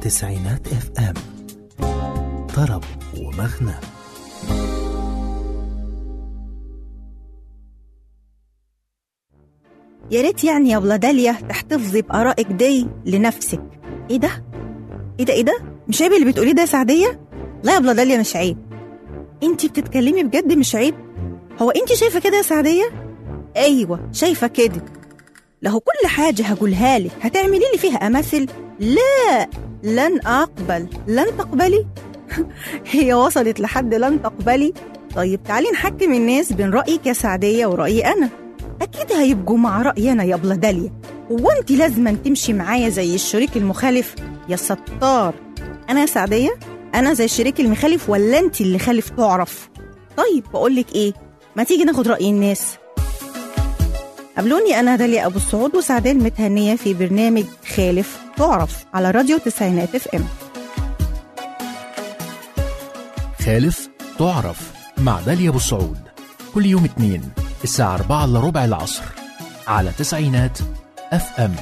تسعينات اف ام طرب ومغنى يا ريت يعني يا بلا داليا تحتفظي بآرائك دي لنفسك ايه ده؟ ايه ده ايه ده؟ مش عيب اللي بتقوليه ده يا سعدية؟ لا يا بلا داليا مش عيب انتي بتتكلمي بجد مش عيب؟ هو انتي شايفة كده يا سعدية؟ ايوه شايفة كده له كل حاجة هقولها لك هتعملي لي فيها أماثل؟ لا لن أقبل لن تقبلي؟ هي وصلت لحد لن تقبلي؟ طيب تعالي نحكم الناس بين رأيك يا سعدية ورأيي أنا أكيد هيبقوا مع رأيي أنا يا بلا داليا هو أنت لازما تمشي معايا زي الشريك المخالف يا ستار أنا يا سعدية أنا زي الشريك المخالف ولا أنت اللي خالف تعرف طيب بقولك إيه ما تيجي ناخد رأي الناس قابلوني أنا داليا أبو السعود وسعدية المتهنية في برنامج خالف تعرف على راديو تسعينات اف ام خالف تعرف مع داليا ابو السعود كل يوم اثنين الساعة 4 الا ربع العصر على تسعينات اف ام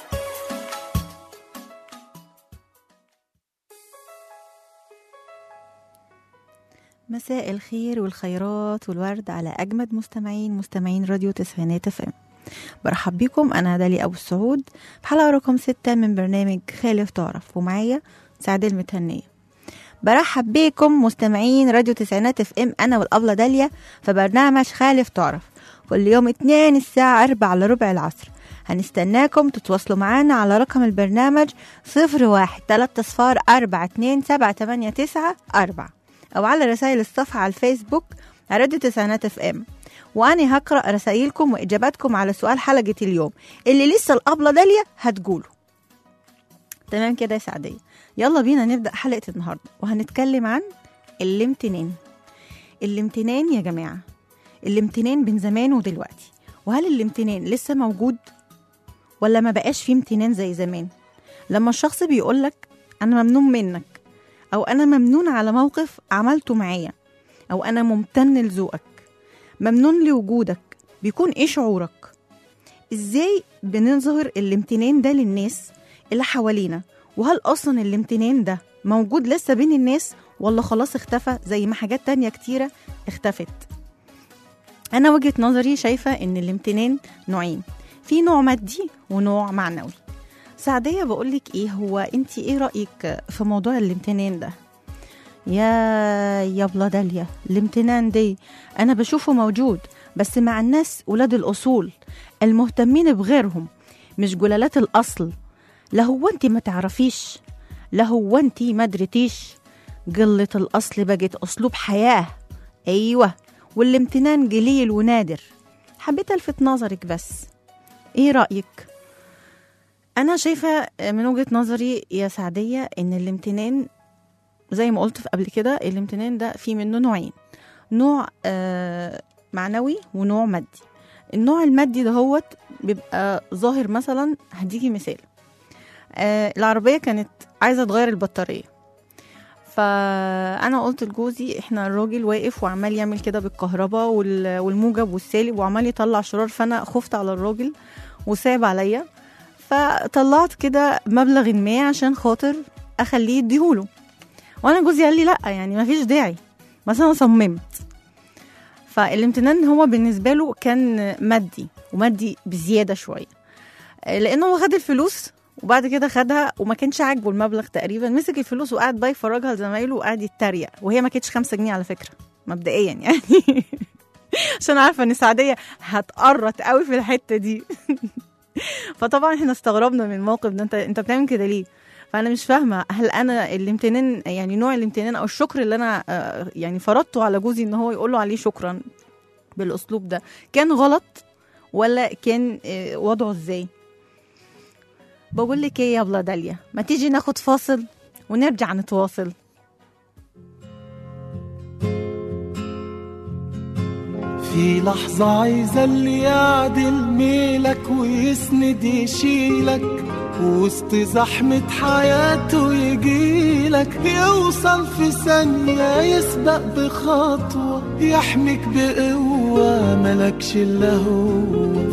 مساء الخير والخيرات والورد على أجمد مستمعين مستمعين راديو تسعينات اف ام برحب بكم أنا داليا أبو السعود في حلقة رقم ستة من برنامج خالف تعرف ومعايا سعدية المتهنية برحب بكم مستمعين راديو تسعينات اف ام أنا والأبلة داليا في برنامج خالف تعرف كل يوم اتنين الساعة أربعة على ربع العصر هنستناكم تتواصلوا معانا على رقم البرنامج صفر واحد تلاتة صفار أربعة اتنين سبعة تمانية تسعة أربعة أو على رسائل الصفحة على الفيسبوك على راديو تسعينات اف ام وأنا هقرأ رسائلكم وإجاباتكم على سؤال حلقة اليوم اللي لسه الأبلة داليا هتقوله تمام كده يا سعدية يلا بينا نبدأ حلقة النهاردة وهنتكلم عن الامتنان الامتنان يا جماعة الامتنان بين زمان ودلوقتي وهل الامتنان لسه موجود ولا ما بقاش فيه امتنان زي زمان لما الشخص بيقولك أنا ممنون منك أو أنا ممنون على موقف عملته معايا أو أنا ممتن لذوقك ممنون لوجودك بيكون إيه شعورك إزاي بنظهر الامتنان ده للناس اللي حوالينا وهل أصلا الامتنان ده موجود لسه بين الناس ولا خلاص اختفى زي ما حاجات تانية كتيرة اختفت أنا وجهة نظري شايفة إن الامتنان نوعين في نوع مادي ونوع معنوي سعدية بقولك ايه هو انت ايه رأيك في موضوع الامتنان ده يا يا بلا داليا الامتنان دي انا بشوفه موجود بس مع الناس ولاد الاصول المهتمين بغيرهم مش جلالات الاصل لا هو انت ما تعرفيش لا هو انت ما درتيش قلة الاصل بقت اسلوب حياة ايوه والامتنان قليل ونادر حبيت الفت نظرك بس ايه رأيك أنا شايفة من وجهة نظري يا سعدية إن الامتنان زي ما قلت قبل كده الامتنان ده في منه نوعين نوع آه معنوي ونوع مادي النوع المادي ده هو بيبقى ظاهر مثلا هديكي مثال آه العربية كانت عايزة تغير البطارية فأنا قلت لجوزي احنا الراجل واقف وعمال يعمل كده بالكهرباء وال- والموجب والسالب وعمال يطلع شرار فأنا خفت على الراجل وساب عليا فطلعت كده مبلغ ما عشان خاطر اخليه يديهوله وانا جوزي قال لي لا يعني ما فيش داعي بس انا صممت فالامتنان هو بالنسبه له كان مادي ومادي بزياده شويه آه، لانه هو خد الفلوس وبعد كده خدها وما كانش عاجبه المبلغ تقريبا مسك الفلوس وقعد بقى يفرجها لزمايله وقعد يتريق وهي ما كانتش خمسة جنيه على فكره مبدئيا يعني عشان عارفه ان سعديه هتقرط قوي في الحته دي فطبعا احنا استغربنا من الموقف ده انت انت بتعمل كده ليه فانا مش فاهمه هل انا الامتنان يعني نوع الامتنان او الشكر اللي انا آه، يعني فرضته على جوزي ان هو يقول له عليه شكرا بالاسلوب ده كان غلط ولا كان آه، وضعه ازاي بقول لك ايه يا بلا داليا ما تيجي ناخد فاصل ونرجع نتواصل في لحظة عايزة اللي يعدل ميلك ويسند يشيلك وسط زحمة حياته يجيلك يوصل في ثانية يسبق بخطوة يحميك بقوة ملكش إلا هو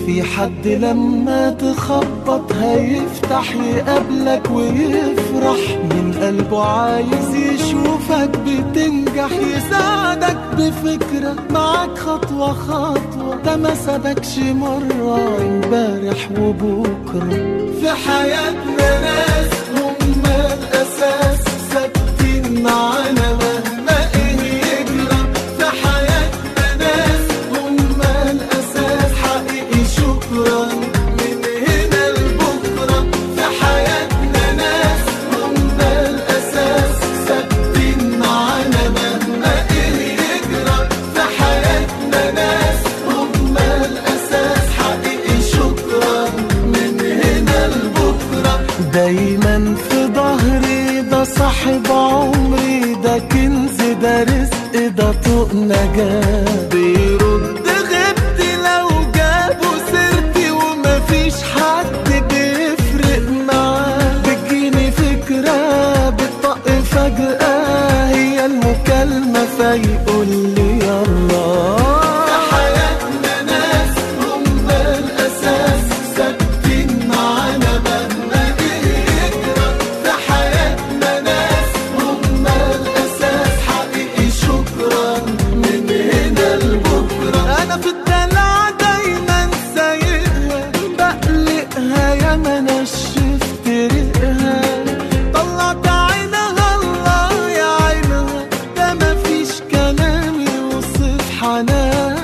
في حد لما تخبط هيفتح يقابلك ويفرح من قلبه عايز يشوفك بتنجح يساعدك بفكرة معاك خطوة خطوة ده ما سابكش مرة امبارح وبكرة في حياتنا ناس هم الأساس ثابتين معانا مهما ايه يجرى في حياتنا ناس هم الأساس حقيقي شكرا من هنا لبكرة في حياتنا ناس هم الأساس ثابتين معانا مهما ايه يجرى في حياتنا ناس هم الأساس حقيقي شكرا من هنا لبكرة دايما في ظهري ده صاحب عمري ده كنز ده رزق ده طوق نجاة بيرد غبتي لو جابوا سيرتي ومفيش حد بيفرق معاه بتجيني فكرة بتطق فجأة هي المكالمة فيقول لي يلا في حياتنا ناس هم الأساس ثابتين معانا مهما يجرى في حياتنا ناس هم الأساس حقيقي شكرا من هنا لبكرة أنا في الدلع دايما سايقها بقلقها يا ما نشفت ريقها طلعت عينها الله يا عينها ده مفيش كلام يوصف حنانها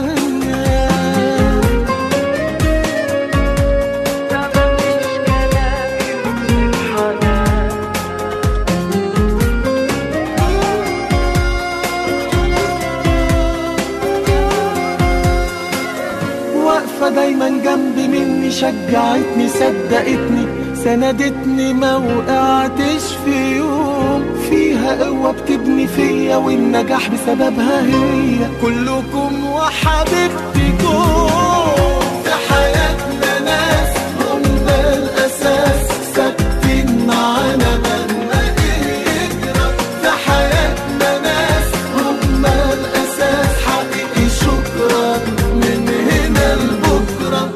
واقفة دايما جنبي مني شجعتني صدقتني سندتني ما وقعتش في يوم فيها قوة بتبني فيا والنجاح بسببها هي كلكم وحبيبتكم في حياتنا ناس هم الأساس ثابتين معانا مهما إيه يجرى في حياتنا ناس هم الأساس حقيقي شكرا من هنا لبكرة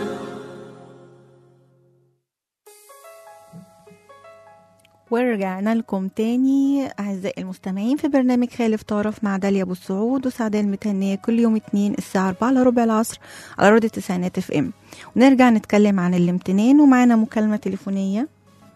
ورجعنا لكم تاني أعزائي المستمعين في برنامج خالف طرف مع داليا أبو السعود وسعداء المتهنية كل يوم اتنين الساعة 4 على ربع العصر على راديو التسعينات اف ام ونرجع نتكلم عن الامتنان ومعانا مكالمة تليفونية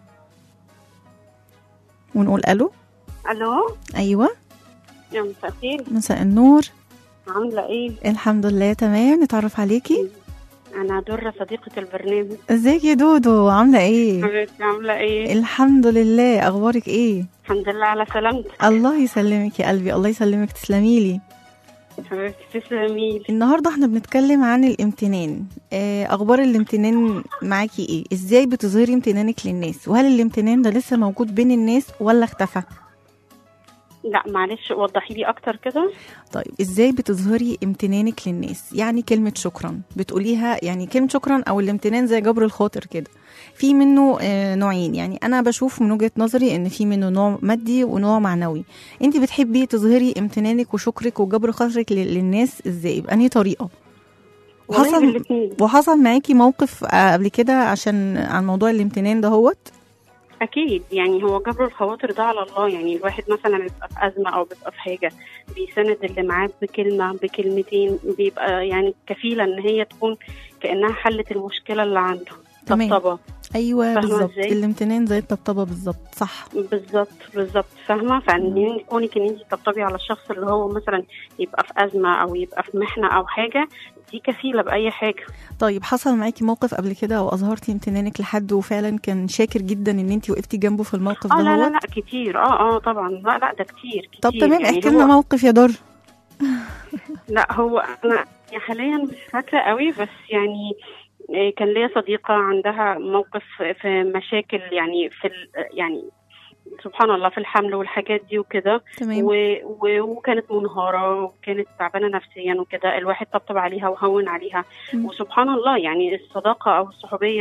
ونقول ألو الو أيوة يا مساء الخير مساء النور عامله ايه الحمد لله تمام نتعرف عليكي انا دره صديقه البرنامج ازيك يا دودو عاملة ايه حبيبتي عامله ايه الحمد لله أخبارك ايه الحمد لله على سلامتك الله يسلمك يا قلبي الله يسلمك تسلميلي حبيبتي تسلمي لي النهارده احنا بنتكلم عن الامتنان آه، اخبار الامتنان معاكي ايه ازاي بتظهري امتنانك للناس وهل الامتنان ده لسه موجود بين الناس ولا اختفى لا معلش وضحي لي اكتر كده طيب ازاي بتظهري امتنانك للناس يعني كلمه شكرا بتقوليها يعني كلمه شكرا او الامتنان زي جبر الخاطر كده في منه آه، نوعين يعني انا بشوف من وجهه نظري ان في منه نوع مادي ونوع معنوي انت بتحبي تظهري امتنانك وشكرك وجبر خاطرك لل- للناس ازاي بأنهي طريقه والله وحصل بالاثنين وحصل معاكي موقف آه، قبل كده عشان عن موضوع الامتنان ده هوت اكيد يعني هو جبر الخواطر ده على الله يعني الواحد مثلا بيبقى في ازمه او بيبقى في حاجه بيساند اللي معاه بكلمه بكلمتين بيبقى يعني كفيله ان هي تكون كانها حلت المشكله اللي عنده تمام. طبطبه ايوه فاهمة بالظبط إزاي؟ الامتنان زي الطبطبه بالظبط صح بالظبط بالظبط فاهمه فان كونك ان انت تطبطبي على الشخص اللي هو مثلا يبقى في ازمه او يبقى في محنه او حاجه دي كفيله باي حاجه طيب حصل معاكي موقف قبل كده او اظهرتي امتنانك لحد وفعلا كان شاكر جدا ان انت وقفتي جنبه في الموقف اه ده لا لا هوت لا كتير اه اه طبعا لا لا ده كتير كتير طب تمام يعني احكي لنا هو- موقف يا در لا هو انا حاليا مش فاكره قوي بس يعني إيه، كان ليا صديقه عندها موقف في مشاكل يعني في ال- يعني سبحان الله في الحمل والحاجات دي وكده تمام و- و- وكانت منهارة وكانت تعبانة نفسيا وكده الواحد طبطب عليها وهون عليها مم. وسبحان الله يعني الصداقة أو الصحوبية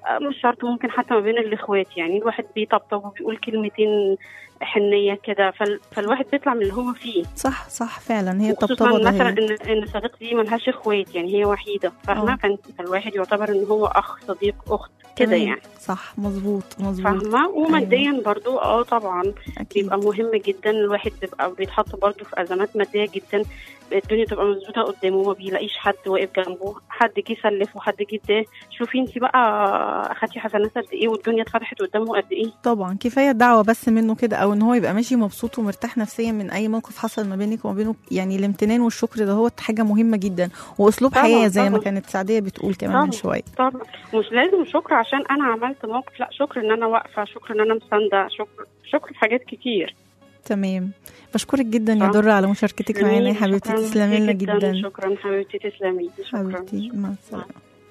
آه، مش شرط ممكن حتى ما بين الاخوات يعني الواحد بيطبطب وبيقول كلمتين حنيه كده فال... فالواحد بيطلع من اللي هو فيه صح صح فعلا هي وخصوصا الطبطبه ده مثلا هي. ان ان صديقتي دي ملهاش اخوات يعني هي وحيده آه. فاهمه فانت- فالواحد يعتبر ان هو اخ صديق اخت كده تمام. يعني صح مظبوط مظبوط فاهمه وماديا برضو اه طبعا اكيد بيبقى مهم جدا الواحد بيبقى بيتحط برضه في ازمات ماديه جدا الدنيا تبقى مظبوطه قدامه ما بيلاقيش حد واقف جنبه حد جه يسلف وحد جه اداه شوفي انت بقى اخدتي حسنات قد ايه والدنيا اتفتحت قدامه قد ايه طبعا كفايه الدعوه بس منه كده او ان هو يبقى ماشي مبسوط ومرتاح نفسيا من اي موقف حصل ما بينك وما بينه يعني الامتنان والشكر ده هو حاجه مهمه جدا واسلوب طبعاً، حياه زي ما طبعاً. كانت سعديه بتقول كمان طبعاً. من شويه طبعا مش لازم شكر عشان انا عملت موقف لا شكر ان انا واقفه شكر ان انا مسانده شكر شكر في حاجات كتير تمام بشكرك جدا يا صح. درة على مشاركتك معانا يا حبيبتي شكراً تسلمي لنا جدا جدا شكرا حبيبتي تسلمي شكرا حبيبتي مع السلامة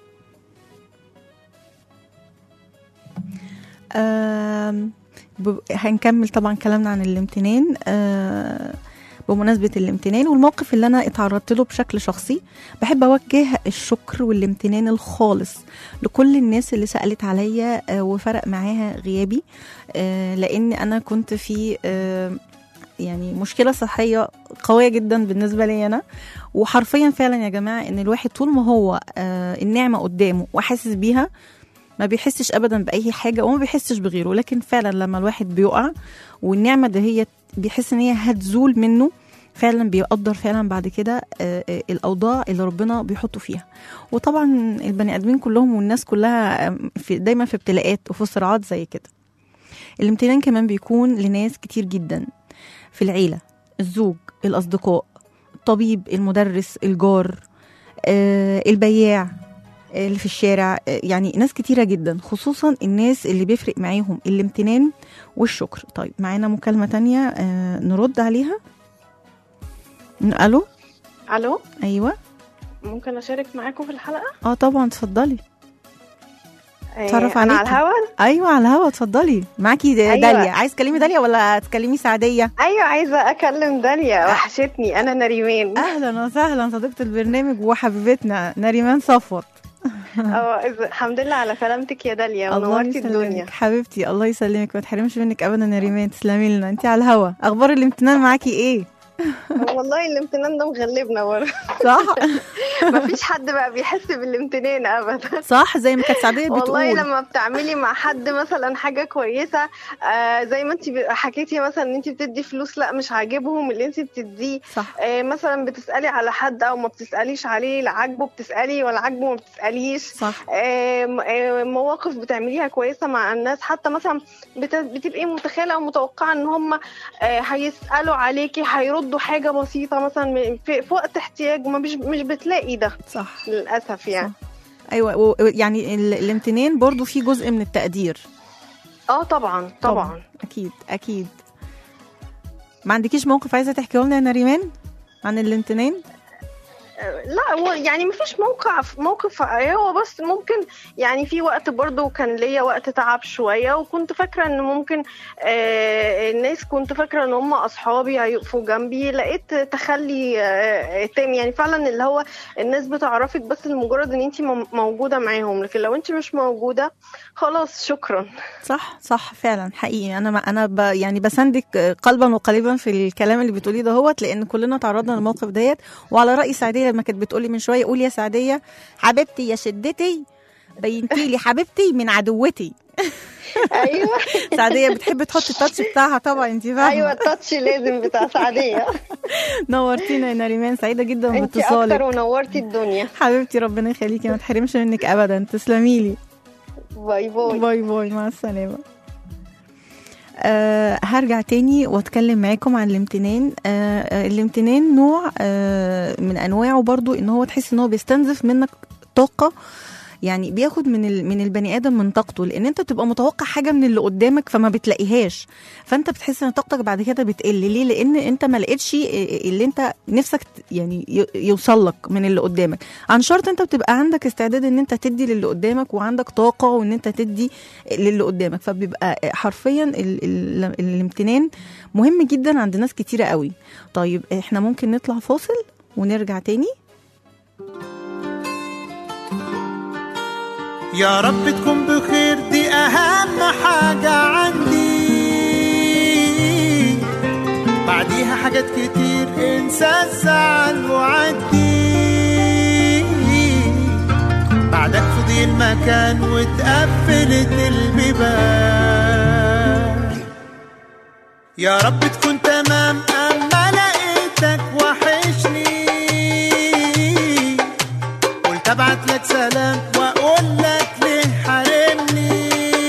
آم، ب- هنكمل طبعا كلامنا عن الامتنان آه، بمناسبة الامتنان والموقف اللي أنا اتعرضت له بشكل شخصي بحب أوجه الشكر والامتنان الخالص لكل الناس اللي سألت عليا آه، وفرق معاها غيابي آه، لأن أنا كنت في آه، يعني مشكلة صحية قوية جدا بالنسبة لي أنا وحرفيا فعلا يا جماعة إن الواحد طول ما هو آه، النعمة قدامه وحاسس بيها ما بيحسش ابدا باي حاجه وما بيحسش بغيره لكن فعلا لما الواحد بيقع والنعمه ده هي بيحس ان هي هتزول منه فعلا بيقدر فعلا بعد كده آه، آه، الاوضاع اللي ربنا بيحطه فيها وطبعا البني ادمين كلهم والناس كلها آه، في دايما في ابتلاءات وفي صراعات زي كده الامتنان كمان بيكون لناس كتير جدا في العيله الزوج الاصدقاء الطبيب المدرس الجار آه، البياع اللي في الشارع آه، يعني ناس كتيرة جدا خصوصا الناس اللي بيفرق معاهم الامتنان والشكر طيب معانا مكالمة تانية آه، نرد عليها الو الو ايوه ممكن اشارك معاكم في الحلقه اه طبعا اتفضلي آه، اتعرف انا عليكي. على الهوا ايوه على الهوا اتفضلي معاكي د- أيوة. داليا عايز تكلمي داليا ولا تكلمي سعدية ايوه عايزه اكلم داليا وحشتني انا نريمان اهلا وسهلا صديقة البرنامج وحبيبتنا نريمان صفوت اه إز- الحمد لله على سلامتك يا داليا الله ونورتي الدنيا يسلمك حبيبتي الله يسلمك ما تحرمش منك ابدا يا ريمان تسلمي لنا انت على الهوا اخبار الامتنان معاكي ايه والله الامتنان ده مغلبنا برضه صح مفيش حد بقى بيحس بالامتنان ابدا صح زي ما كانت سعديه والله بتقول لما بتعملي مع حد مثلا حاجه كويسه آه زي ما انت حكيتي مثلا ان انت بتدي فلوس لا مش عاجبهم اللي انت بتديه صح آه مثلا بتسالي على حد او ما بتساليش عليه لا عاجبه بتسالي ولا عاجبه ما بتساليش صح آم، آم، مواقف بتعمليها كويسه مع الناس حتى مثلا بت- بتبقي متخيله او متوقعه ان هم آه، هيسالوا عليكي هيردوا حاجه بسيطه مثلا م- في, في وقت احتياج ما مش مش بتلاقي ده صح للاسف يعني ايوه و- و- يعني ال- الامتنان برضو فيه جزء من التقدير اه طبعا طبعا اكيد اكيد ما عندكيش موقف عايزه تحكيه لنا يا نريمان عن الامتنان آه، لا هو يعني مفيش موقع موقف هو بس ممكن يعني في وقت برضو كان ليا وقت تعب شويه وكنت فاكره ان ممكن آه الناس كنت فاكره ان هم اصحابي هيقفوا جنبي لقيت تخلي آه تام يعني فعلا اللي هو الناس بتعرفك بس لمجرد ان انت موجوده معاهم لكن لو انت مش موجوده خلاص شكرا صح صح فعلا حقيقي انا ما انا ب يعني بساندك قلبا وقالبا في الكلام اللي بتقوليه دهوت لان كلنا تعرضنا للموقف ديت وعلى راي سعديه لما كانت بتقولي من شويه قولي يا سعديه حبيبتي يا شدتي بينتي لي حبيبتي من عدوتي ايوه سعديه بتحب تحط التاتش بتاعها طبعا انت فاهمه ايوه التاتش لازم بتاع سعديه نورتينا يا نريمان سعيده جدا انت اكتر باتصالك ونورتي الدنيا حبيبتي ربنا يخليكي ما تحرمش منك ابدا تسلمي لي باي باي باي باي مع السلامة أه هرجع تاني واتكلم معاكم عن الامتنان أه آه، الامتنان نوع أه من انواعه برضو ان هو تحس ان هو بيستنزف منك طاقة يعني بياخد من ال- من البني ادم من طاقته لان انت بتبقى متوقع حاجه من اللي قدامك فما بتلاقيهاش فانت بتحس ان طاقتك بعد كده بتقل ليه لان انت ما لقيتش اللي انت نفسك ت- يعني ي- يوصل لك من اللي قدامك عن شرط انت بتبقى عندك استعداد ان انت تدي للي قدامك وعندك طاقه وان انت تدي للي قدامك فبيبقى حرفيا ال ال الامتنان مهم جدا عند ناس كتيره قوي طيب احنا ممكن نطلع فاصل ونرجع تاني يا رب تكون بخير دي أهم حاجة عندي بعديها حاجات كتير انسى الزعل وعدي بعدك فضي المكان واتقفلت البيبان يا رب تكون تمام اما لقيتك وحشني قلت ابعت لك سلام واقول لك ليه حارمني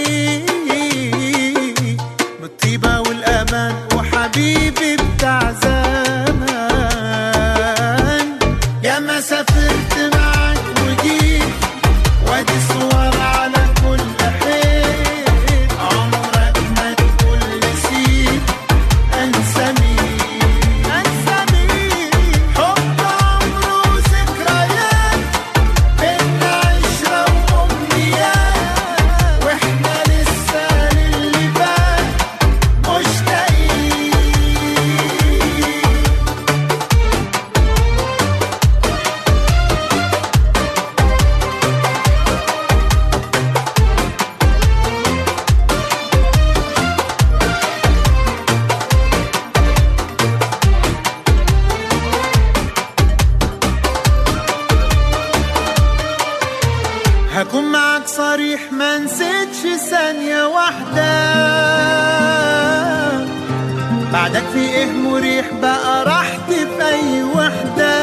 بالطيبه والامان وحبيبي بتاع زمان يا ما سافرت معاك وجيت وادي صور على كل حين عمرك ما تقول نسيت انسى مين انسى مين حب عمره ذكريات بينا عشرة وأمنيات وإحنا لسه للي فات مشتاقين هكون معاك صريح ما نسيتش ثانية واحدة بعدك في ايه مريح بقى راحتي في اي وحدة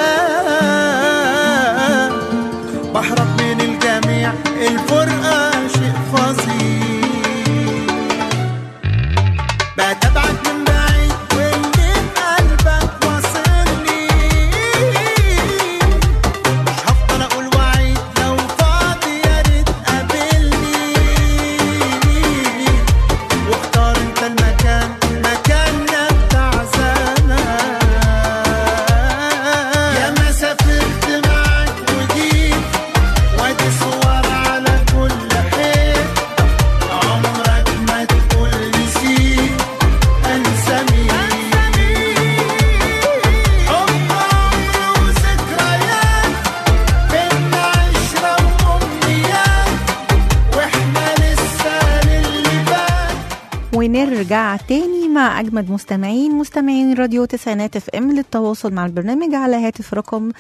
بهرب من الجميع الفرقة شيء فظيع بتابعك من بعيد واللي في قلبك واصلني مش هفضل اقول وعيد لو فاضي يا ريت قابلني واختار انت المكان مكاننا بتاع زمان يا ما سافرت معاك وجيت وادي صور على كل حين عمرك ما تقول نسيت انسى مين حب عمره وذكريات بينا عشرة وأمنيات وإحنا لسه للي فات ونرجع تاني مع أجمد مستمعين مستمعين راديو تسعينات اف ام للتواصل مع البرنامج على هاتف رقم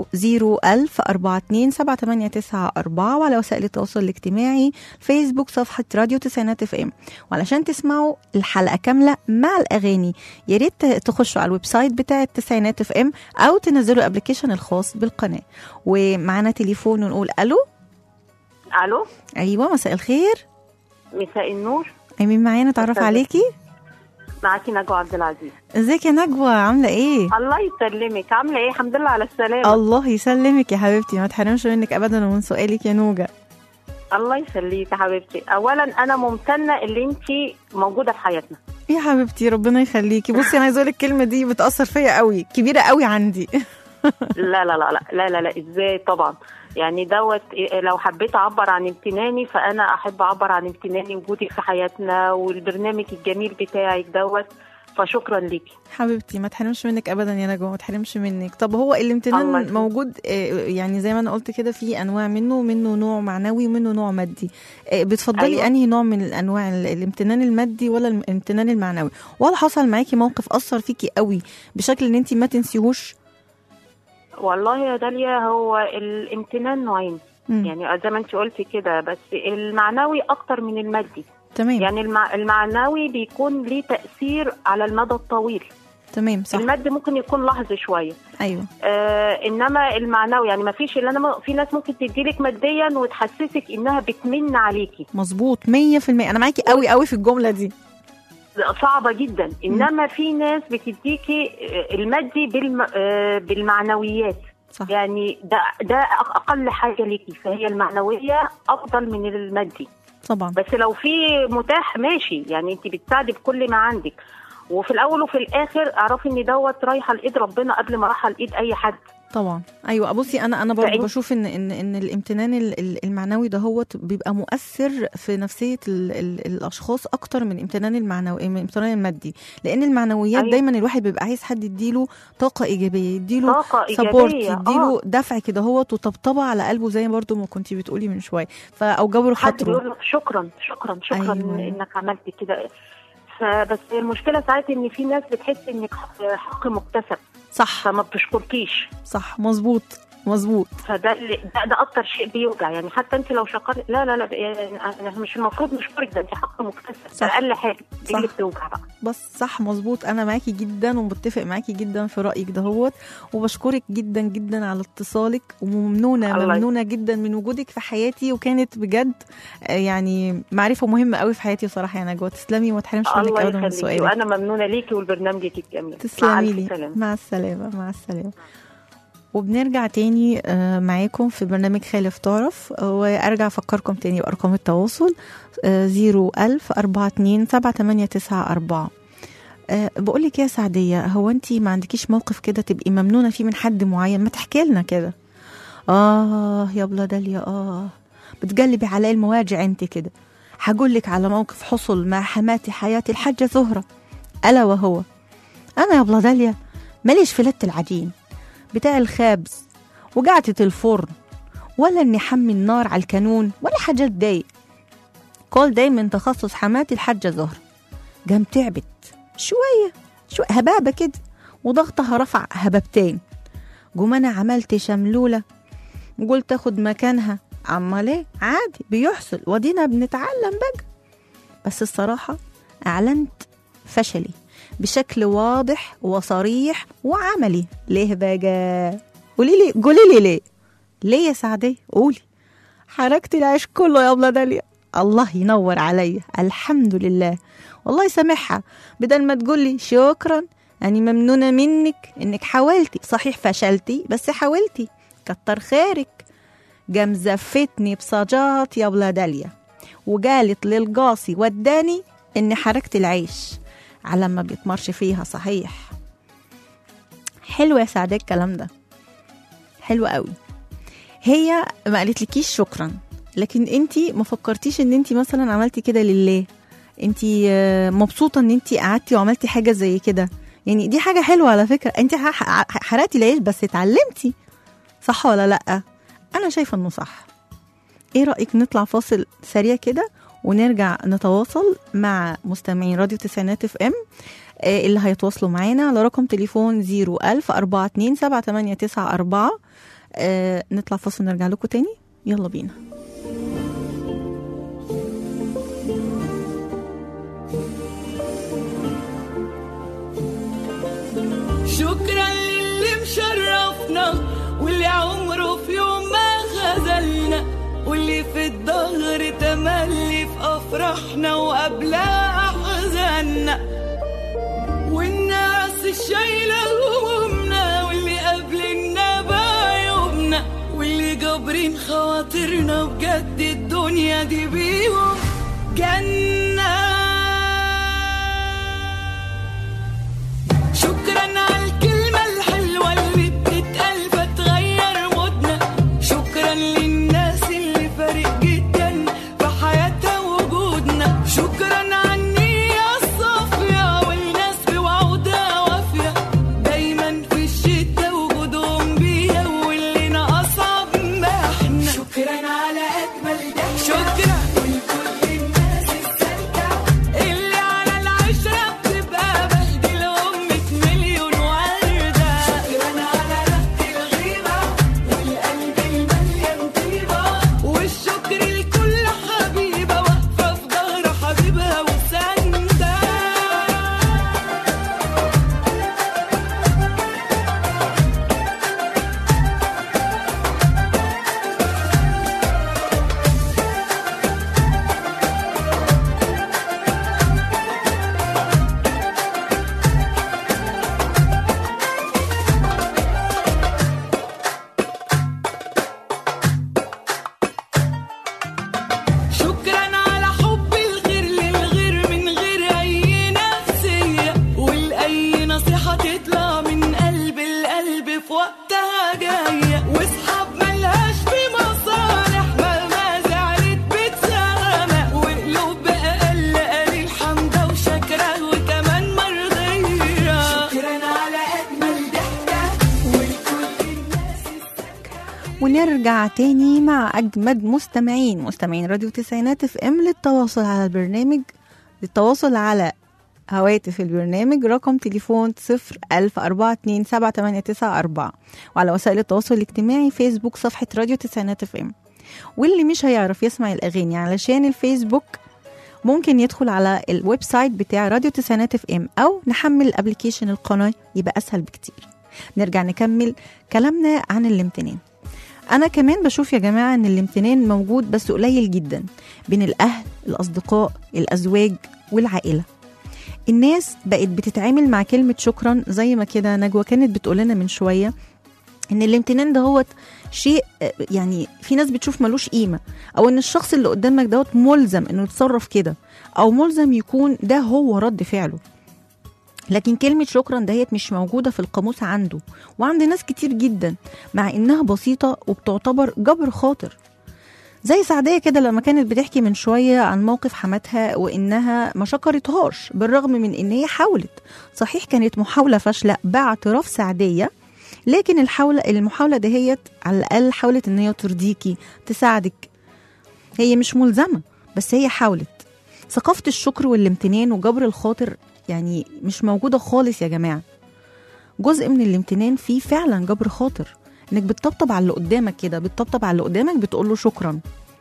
010427894 وعلى وسائل التواصل الاجتماعي فيسبوك صفحة راديو تسعينات اف ام وعلشان تسمعوا الحلقة كاملة مع الأغاني يا ريت تخشوا على الويب سايت بتاع التسعينات اف ام أو تنزلوا الابلكيشن الخاص بالقناة ومعانا تليفون ونقول ألو الو أيوة مساء الخير مساء النور مين معانا تعرف أستاذة. عليكي معاكي نجوى عبد العزيز ازيك يا نجوى عاملة ايه؟ الله يسلمك عامله ايه الحمد لله على السلامه الله يسلمك يا حبيبتي ما تحرمش منك ابدا ومن سؤالك يا نوجة الله يسليك يا حبيبتي اولا انا ممتنه اللي انت موجوده في حياتنا يا حبيبتي ربنا يخليكي بصي انا عايزه اقول الكلمه دي بتاثر فيا قوي كبيره قوي عندي لا لا لا لا لا لا, لا ازاي طبعا يعني دوت إيه، لو حبيت اعبر عن امتناني فانا احب اعبر عن امتناني وجودك في حياتنا والبرنامج الجميل بتاعك دوت فشكرا ليكي حبيبتي ما تحرمش منك ابدا يا نجوى ما تحرمش منك طب هو الله الامتنان يخليك. موجود آه، يعني زي ما انا قلت كده في انواع منه منه نوع معنوي ومنه نوع مادي آه، بتفضلي أيوة. انهي نوع من الانواع ال- الامتنان المادي ولا الامتنان المعنوي وهل حصل معاكي موقف اثر فيكي قوي بشكل ان انت ما تنسيهوش والله يا داليا هو الامتنان نوعين مم. يعني زي ما انت قلتي كده بس المعنوي اكتر من المادي تمام يعني المع... المعنوي بيكون ليه تأثير على المدى الطويل تمام صح المادي ممكن يكون لحظي شوية ايوه آه انما المعنوي يعني ما فيش اللي انا م... في ناس ممكن تديلك ماديا وتحسسك انها بتمن عليكي مظبوط 100% انا معاكي قوي قوي في الجمله دي صعبة جدا انما في ناس بتديكي آه، المادي بالم... آه بالمعنويات صح يعني ده ده اقل حاجة ليكي فهي المعنوية افضل من المادي طبعا بس لو في متاح ماشي يعني انت بتساعدي بكل ما عندك وفي الاول وفي الاخر اعرفي ان دوت رايحه لايد ربنا قبل ما رايحه لايد اي حد طبعا ايوه بصي انا انا برضه فإن- بشوف ان ان ان الامتنان ال- ال- المعنوي ده هو بيبقى مؤثر في نفسيه ال ال الاشخاص اكتر من الامتنان المعنوي من الامتنان المادي لان المعنويات أيوة. دايما الواحد بيبقى عايز حد يديله طاقه ايجابيه يديله طاقه سبورت ايجابيه يديله اه دفع كده هو وطبطبه على قلبه زي برضه ما كنتي بتقولي من شويه ف او جبر حد خاطره بيقول لك شكرا شكرا شكرا أيوة. أيوة. انك عملت كده فبس المشكله ساعات ان في ناس بتحس انك حق مكتسب صح فما بتشكركيش صح مظبوط مظبوط فده اللي ده, ده اكتر شيء بيوجع يعني حتى انت لو شكرت لا لا لا يعني أنا مش المفروض نشكرك ده انت حق مكتسب صح. ده اقل حاجه دي صح. اللي بتوجع بقى بس صح مظبوط انا معاكي جدا ومتفق معاكي جدا في رايك دهوت وبشكرك جدا جدا على اتصالك وممنونه الله ممنونه جدا من وجودك في حياتي وكانت بجد آه، يعني معرفه مهمه قوي في حياتي بصراحه يا نجوى تسلمي وما تحرمش منك الله ابدا من يخليكي سؤالك وانا ممنونه ليكي ولبرنامجك الجميل مع تسلمي ألف لي سلامة. مع السلامه مع السلامه وبنرجع تاني آه، معاكم في برنامج خالف تعرف آه، وارجع افكركم تاني بارقام التواصل زيرو ألف أربعة اتنين سبعة تمانية تسعة أربعة بقول لك يا سعدية هو انت ما عندكيش موقف كده تبقي ممنونة فيه من حد معين ما تحكي لنا كده اه يا بلا داليا اه بتقلبي على المواجع انت كده هقول لك على موقف حصل مع حماتي حياتي الحاجة زهرة ألا وهو أنا يا بلا داليا ماليش في لت العجين بتاع الخبز وقعدة الفرن ولا اني حمي النار على الكانون ولا حاجات دايق كل ده من تخصص حماتي الحاجة زهرة قام تعبت شوية شوية هبابة كده وضغطها رفع هبابتين قوم أنا عملت شملولة وقلت أخد مكانها أمال إيه عادي بيحصل ودينا بنتعلم بقى بس الصراحة أعلنت فشلي بشكل واضح وصريح وعملي ليه بقى قولي لي قولي لي ليه ليه يا سعدية قولي حركت العيش كله يا أبلة داليا الله ينور عليا الحمد لله والله سامحها بدل ما تقولي شكرا أنا ممنونة منك إنك حاولتي صحيح فشلتي بس حاولتي كتر خيرك قام زفتني بصجات يا أبلة داليا وقالت للقاصي وداني إني حركت العيش على ما بيتمرش فيها صحيح حلو يا سعداء الكلام ده حلو قوي هي ما قالتلكيش شكرا لكن انت ما فكرتيش ان انت مثلا عملتي كده لله انت آه، مبسوطه ان انت قعدتي وعملتي حاجه زي كده يعني دي حاجه حلوه على فكره انت ح- ح- حرقتي العيش بس اتعلمتي صح ولا لا انا شايفه انه صح ايه رايك نطلع فاصل سريع كده ونرجع نتواصل مع مستمعين راديو تسعينات اف ام آه، اللي هيتواصلوا معانا على رقم تليفون 01000 42 7894 آه، نطلع فاصل ونرجع لكم تاني يلا بينا شكرا للي مشرفنا واللي عمره في يوم ما خذلنا واللي في الظهر تملي في افراحنا وقبلها احزاننا والناس الشايله همومنا واللي قابلنا بعيوبنا واللي جابرين خواطرنا بجد الدنيا دي بيهم جنه شكرا على الكلمة الحلوة اللي بتتقال فتغير مودنا شكرا للناس اللي فارق جدا في حياتها وجودنا شكرا على النية الصافية والناس بوعودها وافية دايما في الشتا وجودهم بيا واللي أصعب ما احنا شكرا على أجمل ضحكة شكرا ولكل الناس السالكة ونرجع تاني مع أجمد مستمعين مستمعين راديو تسعينات اف ام للتواصل على البرنامج للتواصل على هواتف البرنامج رقم تليفون صفر ألف أربعة اتنين سبعة تمانية تسعة أربعة وعلى وسائل التواصل الاجتماعي فيسبوك صفحة راديو تسعينات اف ام واللي مش هيعرف يسمع الأغاني علشان الفيسبوك ممكن يدخل على الويب سايت بتاع راديو تسعينات اف ام أو نحمل الابلكيشن القناة يبقى أسهل بكتير نرجع نكمل كلامنا عن الامتنان انا كمان بشوف يا جماعه ان الامتنان موجود بس قليل جدا بين الاهل الاصدقاء الازواج والعائله الناس بقت بتتعامل مع كلمه شكرا زي ما كده نجوى كانت بتقول لنا من شويه ان الامتنان دهوت شيء آه، يعني في ناس بتشوف ملوش قيمه او ان الشخص اللي قدامك دوت ملزم انه يتصرف كده او ملزم يكون ده هو رد فعله لكن كلمة شكرا دهيت مش موجودة في القاموس عنده وعند ناس كتير جدا مع إنها بسيطة وبتعتبر جبر خاطر زي سعدية كده لما كانت بتحكي من شوية عن موقف حماتها وإنها ما شكرتهاش بالرغم من إن هي حاولت صحيح كانت محاولة فاشلة باعتراف سعدية لكن الحاولة المحاولة دهيت على الأقل حاولت إن هي ترضيكي تساعدك هي مش ملزمة بس هي حاولت ثقافة الشكر والامتنان وجبر الخاطر يعني مش موجودة خالص يا جماعة جزء من الامتنان فيه فعلا جبر خاطر انك بتطبطب على اللي قدامك كده بتطبطب على اللي قدامك بتقول له شكرا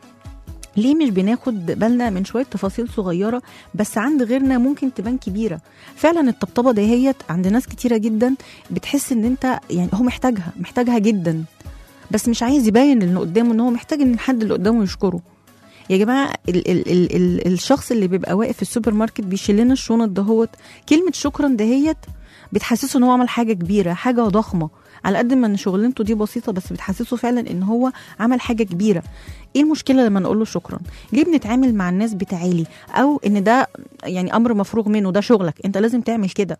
ليه مش بناخد بالنا من شويه تفاصيل صغيره بس عند غيرنا ممكن تبان كبيره فعلا الطبطبه دهيت عند ناس كتيره جدا بتحس ان انت يعني هو محتاجها محتاجها جدا بس مش عايز يبين اللي قدامه ان هو محتاج ان الحد اللي قدامه يشكره يا جماعه ال ال ال ال الشخص اللي بيبقى واقف في السوبر ماركت بيشيل لنا الشنط دهوت كلمه شكرا دهيت بتحسسه ان هو عمل حاجه كبيره حاجه ضخمه على قد ما ان شغلانته دي بسيطه بس بتحسسه فعلا ان هو عمل حاجه كبيره ايه المشكله لما نقول له شكرا ليه بنتعامل مع الناس بتعالي او ان ده يعني امر مفروغ منه ده شغلك انت لازم تعمل كده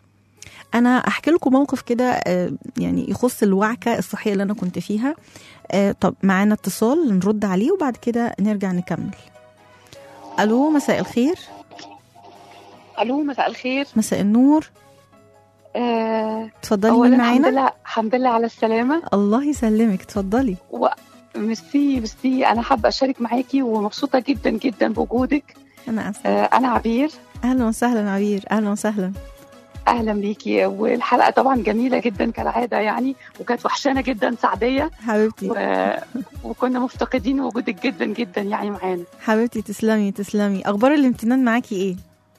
انا احكي لكم موقف كده آه، يعني يخص الوعكه الصحيه اللي انا كنت فيها آه، طب معانا اتصال نرد عليه وبعد كده نرجع نكمل الو مساء الخير الو مساء الخير مساء النور آه اتفضلي اولا مين الحمد معانا لله الحمد لله على السلامه الله يسلمك اتفضلي و... ميرسي ميرسي انا حابه اشارك معاكي ومبسوطه جدا جدا بوجودك انا اسفه آه انا عبير اهلا وسهلا عبير اهلا وسهلا اهلا بيكي والحلقه طبعا جميله جدا كالعاده يعني وكانت وحشانه جدا سعديه حبيبتي و... وكنا مفتقدين وجودك جدا جدا يعني معانا حبيبتي تسلمي تسلمي اخبار الامتنان معاكي ايه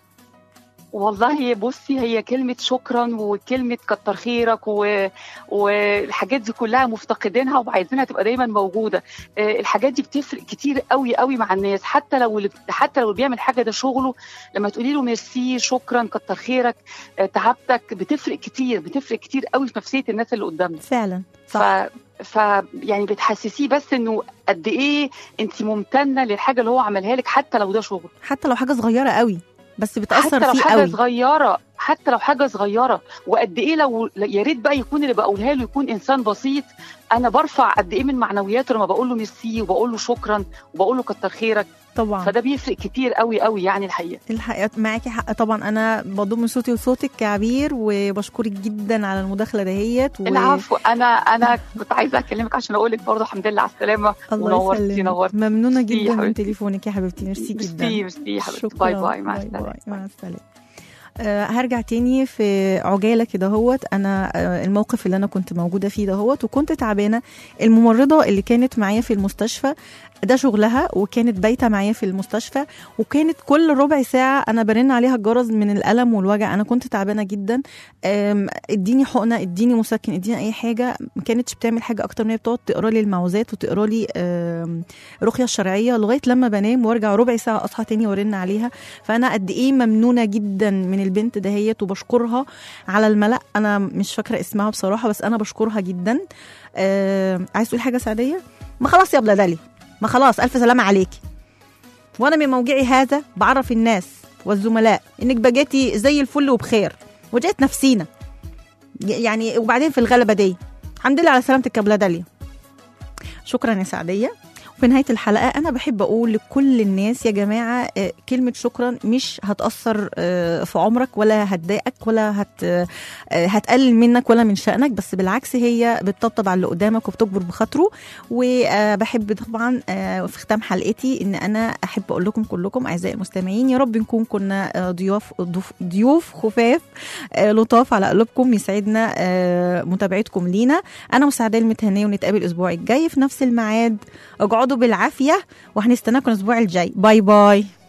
والله بصي هي كلمة شكرا وكلمة كتر خيرك و... والحاجات دي كلها مفتقدينها وعايزينها تبقى دايما موجودة آه، الحاجات دي بتفرق كتير قوي قوي مع الناس حتى لو اللي حتى لو اللي بيعمل حاجة ده شغله لما تقولي له ميرسي شكرا كتر خيرك آه، تعبتك بتفرق كتير بتفرق كتير قوي في نفسية الناس اللي قدامنا فعلا ف... صح ف يعني بتحسسيه بس انه قد ايه انت ممتنه للحاجه اللي هو عملها لك حتى لو ده شغل حتى لو حاجه صغيره قوي بس بتاثر حتى لو فيه حاجه قوي صغيره حتى لو حاجه صغيره وقد ايه لو يا ريت بقى يكون اللي بقولها له يكون انسان بسيط انا برفع قد ايه من معنوياته لما بقول له ميرسي وبقول له شكرا وبقول له كتر خيرك طبعا فده بيفرق كتير قوي قوي يعني الحقيقه الحقيقة معاكي حق طبعا انا بضم صوتي وصوتك كعبير وبشكرك جدا على المداخله دهيت و... العفو انا انا كنت عايزه اكلمك عشان اقول لك برضه الحمد لله على السلامه الله ونورتي يسلمك نورتي ممنونه ميرسي يا جدا من حبيبتي. تليفونك يا حبيبتي ميرسي جدا ميرسي ميرسي يا حبيبتي شكراً. باي باي مع باي السلامه باي مع السلامه آه هرجع تاني في عجاله كده هوت انا آه الموقف اللي انا كنت موجوده فيه دهوت وكنت تعبانه الممرضه اللي كانت معايا في المستشفى ده شغلها وكانت بايته معايا في المستشفى وكانت كل ربع ساعه انا برن عليها الجرس من الالم والوجع انا كنت تعبانه جدا آم، اديني حقنه اديني مسكن اديني اي حاجه ما كانتش بتعمل حاجه اكتر من هي بتقعد تقرا لي المعوذات وتقرا لي آم، رقيه الشرعيه لغايه لما بنام وارجع ربع ساعه اصحى تاني وارن عليها فانا قد ايه ممنونه جدا من البنت دهيت وبشكرها على الملا انا مش فاكره اسمها بصراحه بس انا بشكرها جدا آه عايز تقول حاجه سعديه ما خلاص يا ابله داليا ما خلاص الف سلامه عليكي وانا من موجعي هذا بعرف الناس والزملاء انك بقيتي زي الفل وبخير وجيت نفسينا يعني وبعدين في الغلبه دي الحمد لله على سلامتك يا ابله داليا شكرا يا سعديه وفي في نهايه الحلقه انا بحب اقول لكل الناس يا جماعه آه، كلمه شكرا مش هتاثر آه، في عمرك ولا هتضايقك ولا هت آه، هتقلل منك ولا من شانك بس بالعكس هي بتطبطب على اللي قدامك وبتجبر بخاطره وبحب طبعا آه، في ختام حلقتي ان انا احب اقول لكم كلكم اعزائي المستمعين يا رب نكون كنا آه، ضيوف ضيوف- ضيوف خفاف آه، لطاف على قلوبكم يسعدنا آه، متابعتكم لينا انا مساعده المتهنيه ونتقابل الاسبوع الجاي في نفس الميعاد اقعدوا بالعافيه وهنستناكم الاسبوع الجاي باي باي